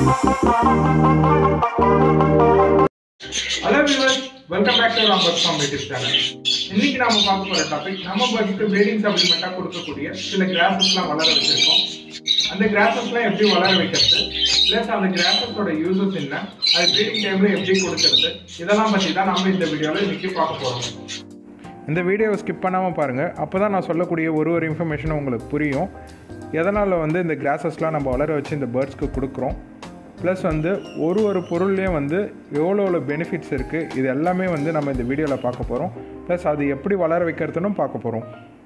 hello viewers welcome back to Ram birds competitive channel இன்னைக்கு நாம பார்க்க போற டாபிக் நம்ம பட்ஜெட் ப்ரீடிங் சப்ளிமெண்டா கொடுக்கக்கூடிய சில கிராசஸ்லாம் வளர வச்சிருக்கோம் அந்த கிராசஸ்லாம் எப்படி வளர வைக்கிறது பிளஸ் அந்த கிராசஸோட யூசஸ் என்ன அது ப்ரீடிங் டைம்ல எப்படி கொடுக்கறது இதெல்லாம் பத்தி தான் நாம இந்த வீடியோல இன்னைக்கு பார்க்க போறோம் இந்த வீடியோவை ஸ்கிப் பண்ணாமல் பாருங்கள் அப்போ தான் நான் சொல்லக்கூடிய ஒரு ஒரு இன்ஃபர்மேஷனும் உங்களுக்கு புரியும் எதனால் வந்து இந்த கிராசஸ்லாம் நம்ம வளர வச்சு இந்த பேர்ட்ஸ்க்கு கொடுக்குறோம் ப்ளஸ் வந்து ஒரு ஒரு பொருள்லேயும் வந்து எவ்வளோ எவ்வளோ பெனிஃபிட்ஸ் இருக்குது இது எல்லாமே வந்து நம்ம இந்த வீடியோவில் பார்க்க போகிறோம் ப்ளஸ் அது எப்படி வளர வைக்கிறதுன்னு பார்க்க போகிறோம்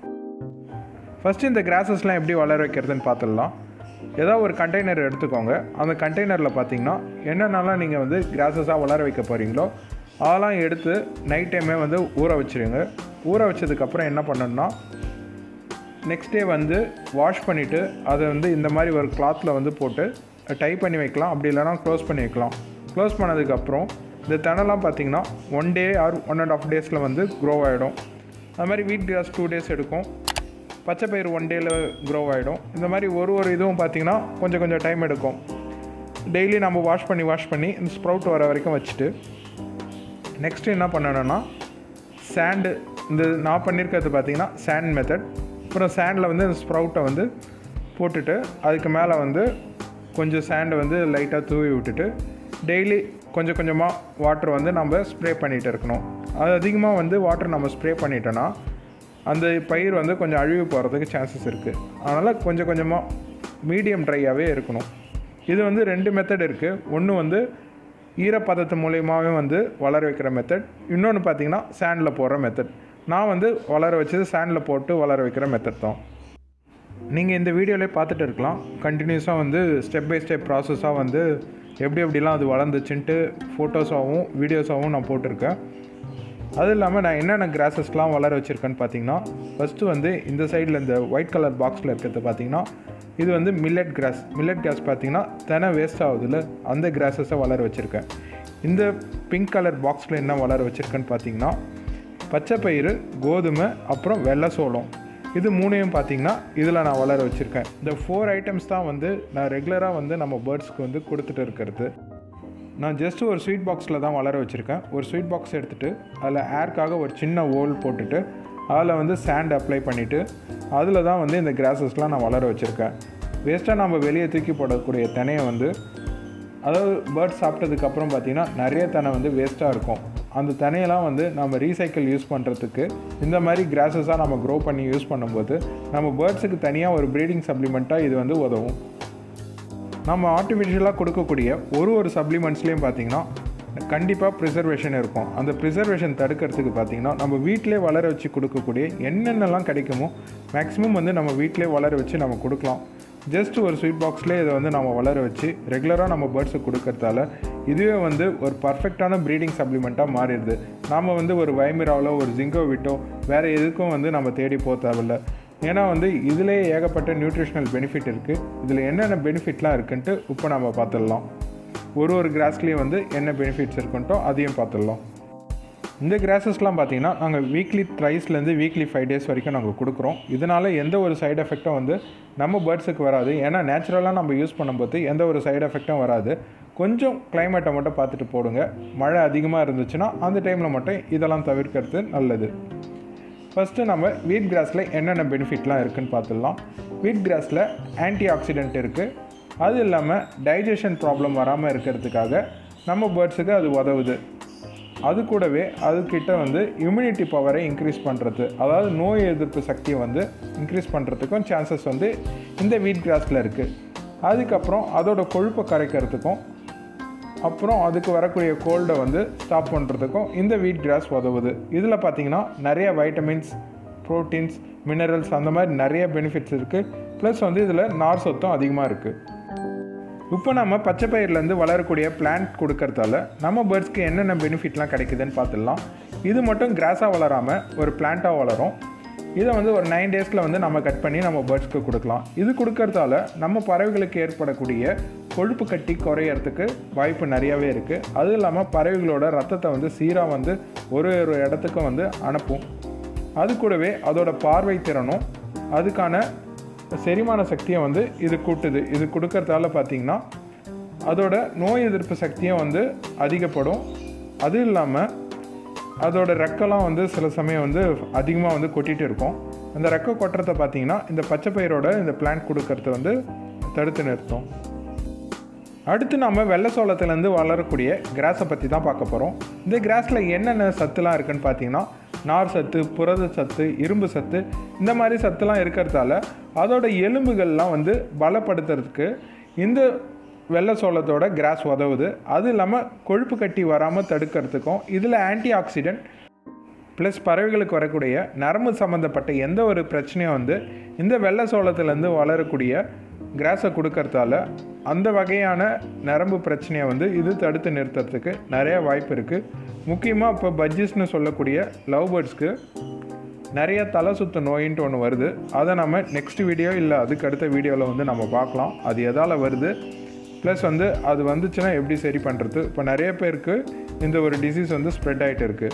ஃபஸ்ட்டு இந்த கிராசஸ்லாம் எப்படி வளர வைக்கிறதுன்னு பார்த்துடலாம் ஏதாவது ஒரு கண்டெய்னர் எடுத்துக்கோங்க அந்த கண்டெய்னரில் பார்த்தீங்கன்னா என்னென்னலாம் நீங்கள் வந்து கிராசஸாக வளர வைக்க போகிறீங்களோ அதெல்லாம் எடுத்து நைட் டைமே வந்து ஊற வச்சுருங்க ஊற வச்சதுக்கப்புறம் என்ன பண்ணணும்னா நெக்ஸ்ட் டே வந்து வாஷ் பண்ணிவிட்டு அதை வந்து இந்த மாதிரி ஒரு கிளாத்தில் வந்து போட்டு டை பண்ணி வைக்கலாம் அப்படி இல்லைனா க்ளோஸ் பண்ணி வைக்கலாம் க்ளோஸ் பண்ணதுக்கப்புறம் இந்த தனலாம் பார்த்தீங்கன்னா one day or one and half டேஸில் வந்து க்ரோ ஆகிடும் அது மாதிரி வீட் கிராஸ் டூ டேஸ் எடுக்கும் பச்சை பயிர் ஒன் டேயில் க்ரோ ஆகிடும் இந்த மாதிரி ஒரு ஒரு இதுவும் பார்த்தீங்கன்னா கொஞ்சம் கொஞ்சம் டைம் எடுக்கும் டெய்லி நம்ம வாஷ் பண்ணி வாஷ் பண்ணி இந்த ஸ்ப்ரவுட் வர வரைக்கும் வச்சுட்டு நெக்ஸ்ட்டு என்ன பண்ணணும்னா சாண்டு இந்த நான் பண்ணியிருக்கிறது பார்த்தீங்கன்னா சாண்ட் மெத்தட் அப்புறம் சாண்டில் வந்து இந்த ஸ்ப்ரவுட்டை வந்து போட்டுட்டு அதுக்கு மேலே வந்து கொஞ்சம் சாண்டை வந்து லைட்டாக தூவி விட்டுட்டு டெய்லி கொஞ்சம் கொஞ்சமாக வாட்டர் வந்து நம்ம ஸ்ப்ரே பண்ணிகிட்டு இருக்கணும் அது அதிகமாக வந்து வாட்டர் நம்ம ஸ்ப்ரே பண்ணிட்டோன்னா அந்த பயிர் வந்து கொஞ்சம் அழிவு போகிறதுக்கு சான்சஸ் இருக்குது அதனால் கொஞ்சம் கொஞ்சமாக மீடியம் ட்ரையாகவே இருக்கணும் இது வந்து ரெண்டு மெத்தட் இருக்குது ஒன்று வந்து ஈரப்பதத்து மூலியமாகவே வந்து வளர வைக்கிற மெத்தட் இன்னொன்று பார்த்தீங்கன்னா சாண்டில் போடுற மெத்தட் நான் வந்து வளர வச்சது சாண்டில் போட்டு வளர வைக்கிற மெத்தட் தான் நீங்கள் இந்த வீடியோவிலே பார்த்துட்டு இருக்கலாம் கண்டினியூஸாக வந்து ஸ்டெப் பை ஸ்டெப் ப்ராசஸாக வந்து எப்படி எப்படிலாம் அது வளர்ந்துச்சுன்ட்டு ஃபோட்டோஸாகவும் வீடியோஸாகவும் நான் போட்டிருக்கேன் அதுவும் இல்லாமல் நான் என்னென்ன கிராசஸ்லாம் வளர வச்சுருக்கேன்னு பார்த்தீங்கன்னா ஃபஸ்ட்டு வந்து இந்த சைடில் இந்த ஒயிட் கலர் பாக்ஸில் இருக்கிறது பார்த்தீங்கன்னா இது வந்து மில்லட் கிராஸ் மில்லட் கிராஸ் பார்த்தீங்கன்னா தெனை வேஸ்ட் ஆகுதுல அந்த கிராஸஸை வளர வச்சுருக்கேன் இந்த பிங்க் கலர் பாக்ஸில் என்ன வளர வச்சுருக்கேன்னு பார்த்தீங்கன்னா பச்சை பயிறு கோதுமை அப்புறம் வெள்ளை சோளம் இது மூணையும் பார்த்தீங்கன்னா இதில் நான் வளர வச்சுருக்கேன் இந்த ஃபோர் ஐட்டம்ஸ் தான் வந்து நான் ரெகுலராக வந்து நம்ம பேர்ட்ஸ்க்கு வந்து கொடுத்துட்டு இருக்கிறது நான் ஜஸ்ட் ஒரு ஸ்வீட் பாக்ஸில் தான் வளர வச்சுருக்கேன் ஒரு ஸ்வீட் பாக்ஸ் எடுத்துகிட்டு அதில் ஏர்க்காக ஒரு சின்ன ஓல் போட்டுட்டு அதில் வந்து சாண்ட் அப்ளை பண்ணிவிட்டு அதில் தான் வந்து இந்த கிராசஸ்லாம் நான் வளர வச்சுருக்கேன் வேஸ்ட்டாக நம்ம வெளியே தூக்கி போடக்கூடிய தினையை வந்து அதாவது பேர்ட் சாப்பிட்டதுக்கப்புறம் பார்த்திங்கன்னா நிறைய தினை வந்து வேஸ்ட்டாக இருக்கும் அந்த தினையெல்லாம் வந்து நம்ம ரீசைக்கிள் யூஸ் பண்ணுறதுக்கு இந்த மாதிரி கிராசஸாக நம்ம க்ரோ பண்ணி யூஸ் பண்ணும்போது நம்ம பேர்ட்ஸுக்கு தனியாக ஒரு ப்ரீடிங் சப்ளிமெண்ட்டாக இது வந்து உதவும் நம்ம ஆர்டிஃபிஷியலாக கொடுக்கக்கூடிய ஒரு ஒரு சப்ளிமெண்ட்ஸ்லேயும் பார்த்தீங்கன்னா கண்டிப்பாக ப்ரிசர்வேஷன் இருக்கும் அந்த ப்ரிசர்வேஷன் தடுக்கிறதுக்கு பார்த்தீங்கன்னா நம்ம வீட்டிலே வளர வச்சு கொடுக்கக்கூடிய என்னென்னலாம் கிடைக்குமோ மேக்ஸிமம் வந்து நம்ம வீட்டிலே வளர வச்சு நம்ம கொடுக்கலாம் ஜஸ்ட் ஒரு ஸ்வீட் பாக்ஸ்லேயே இதை வந்து நம்ம வளர வச்சு ரெகுலராக நம்ம பேர்ட்ஸுக்கு கொடுக்கறதால இதுவே வந்து ஒரு பர்ஃபெக்டான ப்ரீடிங் சப்ளிமெண்ட்டாக மாறிடுது நாம் வந்து ஒரு வைமிராவோ ஒரு ஜிங்கோ விட்டோ வேறு எதுக்கும் வந்து நம்ம தேடி போக தேவையில்ல ஏன்னா வந்து இதிலே ஏகப்பட்ட நியூட்ரிஷனல் பெனிஃபிட் இருக்குது இதில் என்னென்ன பெனிஃபிட்லாம் இருக்குன்ட்டு இப்போ நம்ம பார்த்துடலாம் ஒரு ஒரு கிராஸ்லேயும் வந்து என்ன பெனிஃபிட்ஸ் இருக்குன்ட்டோ அதையும் பார்த்துடலாம் இந்த கிராஸஸ்லாம் பார்த்தீங்கன்னா நாங்கள் வீக்லி த்ரைஸ்லேருந்து வீக்லி ஃபைவ் டேஸ் வரைக்கும் நாங்கள் கொடுக்குறோம் இதனால் எந்த ஒரு சைடு எஃபெக்டும் வந்து நம்ம பேர்ட்ஸுக்கு வராது ஏன்னா நேச்சுரலாக நம்ம யூஸ் பண்ணும்போது எந்த ஒரு சைடு எஃபெக்டும் வராது கொஞ்சம் கிளைமேட்டை மட்டும் பார்த்துட்டு போடுங்க மழை அதிகமாக இருந்துச்சுன்னா அந்த டைமில் மட்டும் இதெல்லாம் தவிர்க்கிறது நல்லது ஃபஸ்ட்டு நம்ம வீட் கிராஸில் என்னென்ன பெனிஃபிட்லாம் இருக்குதுன்னு பார்த்துடலாம் வீட் கிராஸில் ஆன்டி ஆக்சிடென்ட் இருக்குது அது இல்லாமல் டைஜஷன் ப்ராப்ளம் வராமல் இருக்கிறதுக்காக நம்ம பேர்ட்ஸுக்கு அது உதவுது அது கூடவே அதுக்கிட்ட வந்து இம்யூனிட்டி பவரை இன்க்ரீஸ் பண்ணுறது அதாவது நோய் எதிர்ப்பு சக்தியை வந்து இன்க்ரீஸ் பண்ணுறதுக்கும் சான்சஸ் வந்து இந்த வீட் கிராஸில் இருக்குது அதுக்கப்புறம் அதோட கொழுப்பை கரைக்கிறதுக்கும் அப்புறம் அதுக்கு வரக்கூடிய கோல்டை வந்து ஸ்டாப் பண்ணுறதுக்கும் இந்த வீட் கிராஸ் உதவுது இதில் பார்த்தீங்கன்னா நிறைய வைட்டமின்ஸ் ப்ரோட்டீன்ஸ் மினரல்ஸ் அந்த மாதிரி நிறைய பெனிஃபிட்ஸ் இருக்குது ப்ளஸ் வந்து இதில் நார் சத்தும் அதிகமாக இருக்குது இப்போ நம்ம பச்சை பயிர்லேருந்து வளரக்கூடிய பிளான்ட் கொடுக்கறதால நம்ம பேர்ட்ஸ்க்கு என்னென்ன பெனிஃபிட்லாம் கிடைக்குதுன்னு பார்த்துடலாம் இது மட்டும் கிராஸாக வளராமல் ஒரு பிளான்ட்டாக வளரும் இதை வந்து ஒரு நைன் டேஸில் வந்து நம்ம கட் பண்ணி நம்ம பேர்ட்ஸ்க்கு கொடுக்கலாம் இது கொடுக்கறதால நம்ம பறவைகளுக்கு ஏற்படக்கூடிய கொழுப்பு கட்டி குறையறதுக்கு வாய்ப்பு நிறையாவே இருக்குது அதுவும் இல்லாமல் பறவைகளோட ரத்தத்தை வந்து சீராக வந்து ஒரு ஒரு இடத்துக்கும் வந்து அனுப்பும் அது கூடவே அதோட பார்வை திறனும் அதுக்கான செரிமான சக்தியை வந்து இது கூட்டுது இது கொடுக்கறதால பார்த்தீங்கன்னா அதோட நோய் எதிர்ப்பு சக்தியும் வந்து அதிகப்படும் அது இல்லாமல் அதோட ரெக்கெல்லாம் வந்து சில சமயம் வந்து அதிகமாக வந்து கொட்டிகிட்டு இருக்கும் அந்த ரெக்கை கொட்டுறதை பார்த்தீங்கன்னா இந்த பச்சை பயிரோட இந்த பிளான்ட் கொடுக்கறத வந்து தடுத்து நிறுத்தும் அடுத்து நாம் வெள்ளை சோளத்துலேருந்து வளரக்கூடிய கிராஸை பற்றி தான் பார்க்க போகிறோம் இந்த கிராஸில் என்னென்ன சத்துலாம் இருக்குன்னு பார்த்தீங்கன்னா நார் சத்து புரத சத்து இரும்பு சத்து இந்த மாதிரி சத்துலாம் இருக்கிறதால அதோட எலும்புகள்லாம் வந்து பலப்படுத்துறதுக்கு இந்த வெள்ளை சோளத்தோட கிராஸ் உதவுது அது இல்லாமல் கொழுப்பு கட்டி வராமல் தடுக்கிறதுக்கும் இதில் ஆன்டி ஆக்சிடென்ட் ப்ளஸ் பறவைகளுக்கு வரக்கூடிய நரம்பு சம்மந்தப்பட்ட எந்த ஒரு பிரச்சனையும் வந்து இந்த வெள்ளை சோளத்துலேருந்து வளரக்கூடிய கிராஸை கொடுக்கறதால அந்த வகையான நரம்பு பிரச்சனையை வந்து இது தடுத்து நிறுத்துறதுக்கு நிறைய வாய்ப்பு இருக்குது முக்கியமாக இப்போ பஜ்ஜிஸ்னு சொல்லக்கூடிய லவ் பேர்ட்ஸ்க்கு நிறைய தலை சுத்த நோயின்ட்டு ஒன்று வருது அதை நம்ம நெக்ஸ்ட் வீடியோ இல்லை அதுக்கு அடுத்த வீடியோவில் வந்து நம்ம பார்க்கலாம் அது எதால் வருது ப்ளஸ் வந்து அது வந்துச்சுன்னா எப்படி சரி பண்ணுறது இப்போ நிறைய பேருக்கு இந்த ஒரு டிசீஸ் வந்து ஸ்ப்ரெட் ஆகிட்டு இருக்குது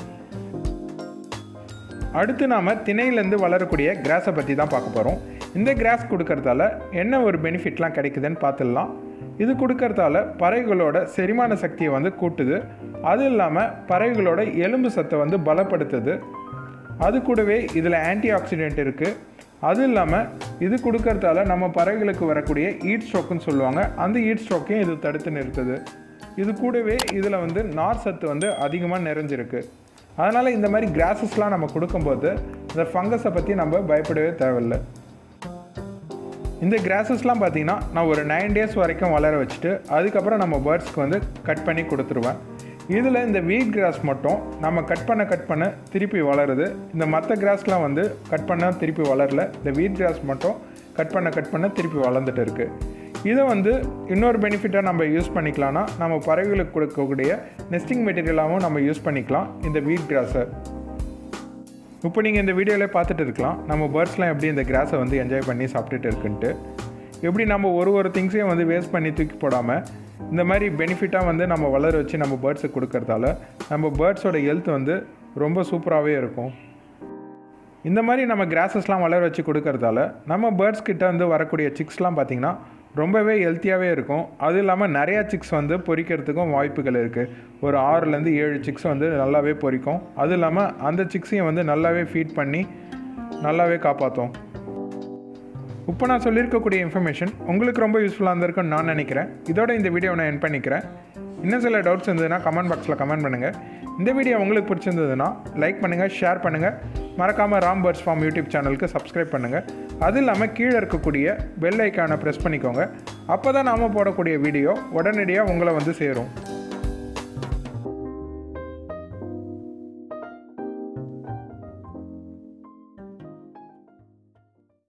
அடுத்து நாம் திணையிலேருந்து வளரக்கூடிய கிராஸை பற்றி தான் பார்க்க போகிறோம் இந்த கிராஸ் கொடுக்கறதால என்ன ஒரு பெனிஃபிட்லாம் கிடைக்குதுன்னு பார்த்துடலாம் இது கொடுக்கறதால பறவைகளோட செரிமான சக்தியை வந்து கூட்டுது அது இல்லாமல் பறவைகளோட எலும்பு சத்தை வந்து பலப்படுத்துது அது கூடவே இதில் ஆன்டி ஆக்சிடென்ட் இருக்குது அது இல்லாமல் இது கொடுக்கறதால நம்ம பறவைகளுக்கு வரக்கூடிய ஈட் ஸ்ட்ரோக்குன்னு சொல்லுவாங்க அந்த ஈட் ஸ்ட்ரோக்கையும் இது தடுத்து நிறுத்துது இது கூடவே இதில் வந்து நார் சத்து வந்து அதிகமாக நிறைஞ்சிருக்கு அதனால் இந்த மாதிரி கிராஸஸ்லாம் நம்ம கொடுக்கும்போது இந்த ஃபங்கஸை பற்றி நம்ம பயப்படவே தேவையில்லை இந்த கிராஸஸ்லாம் பார்த்தீங்கன்னா நான் ஒரு நைன் டேஸ் வரைக்கும் வளர வச்சுட்டு அதுக்கப்புறம் நம்ம பேர்ட்ஸ்க்கு வந்து கட் பண்ணி கொடுத்துருவேன் இதில் இந்த வீட் கிராஸ் மட்டும் நம்ம கட் பண்ண கட் பண்ண திருப்பி வளருது இந்த மற்ற கிராஸ்லாம் வந்து கட் பண்ண திருப்பி வளரல இந்த வீட் கிராஸ் மட்டும் கட் பண்ண கட் பண்ண திருப்பி வளர்ந்துட்டு இருக்குது இதை வந்து இன்னொரு பெனிஃபிட்டாக நம்ம யூஸ் பண்ணிக்கலாம்னா நம்ம பறவைகளுக்கு கொடுக்கக்கூடிய நெஸ்டிங் மெட்டீரியலாகவும் நம்ம யூஸ் பண்ணிக்கலாம் இந்த வீட் கிராஸை இப்போ நீங்கள் இந்த வீடியோவில் பார்த்துட்டு இருக்கலாம் நம்ம பேர்ட்ஸ்லாம் எப்படி இந்த கிராஸை வந்து என்ஜாய் பண்ணி சாப்பிட்டுட்டு இருக்குன்ட்டு எப்படி நம்ம ஒரு ஒரு திங்ஸையும் வந்து வேஸ்ட் பண்ணி தூக்கி போடாமல் இந்த மாதிரி பெனிஃபிட்டாக வந்து நம்ம வளர வச்சு நம்ம பேர்ட்ஸுக்கு கொடுக்கறதால நம்ம பேர்ட்ஸோட ஹெல்த் வந்து ரொம்ப சூப்பராகவே இருக்கும் இந்த மாதிரி நம்ம கிராஸஸ்லாம் வளர வச்சு கொடுக்கறதால நம்ம பேர்ட்ஸ் கிட்ட வந்து வரக்கூடிய சிக்ஸ்லாம் பார்த்திங்கன்னா ரொம்பவே ஹெல்த்தியாகவே இருக்கும் அது இல்லாமல் நிறையா சிக்ஸ் வந்து பொரிக்கிறதுக்கும் வாய்ப்புகள் இருக்குது ஒரு ஆறுலேருந்து ஏழு சிக்ஸ் வந்து நல்லாவே பொரிக்கும் அது இல்லாமல் அந்த சிக்ஸையும் வந்து நல்லாவே ஃபீட் பண்ணி நல்லாவே காப்பாற்றும் இப்போ நான் சொல்லியிருக்கக்கூடிய இன்ஃபர்மேஷன் உங்களுக்கு ரொம்ப யூஸ்ஃபுல்லாக இருந்திருக்குன்னு நான் நினைக்கிறேன் இதோட இந்த வீடியோ நான் என் பண்ணிக்கிறேன் இன்னும் சில டவுட்ஸ் இருந்ததுன்னா கமெண்ட் பாக்ஸில் கமெண்ட் பண்ணுங்கள் இந்த வீடியோ உங்களுக்கு பிடிச்சிருந்ததுன்னா லைக் பண்ணுங்கள் ஷேர் பண்ணுங்கள் மறக்காமல் ராம் பேர்ட்ஸ் ஃபார்ம் யூடியூப் சேனலுக்கு சப்ஸ்கிரைப் பண்ணுங்கள் அது இல்லாமல் கீழே இருக்கக்கூடிய பெல் ஐக்கானை ப்ரெஸ் பண்ணிக்கோங்க அப்போ தான் நாம் போடக்கூடிய வீடியோ உடனடியாக உங்களை வந்து சேரும்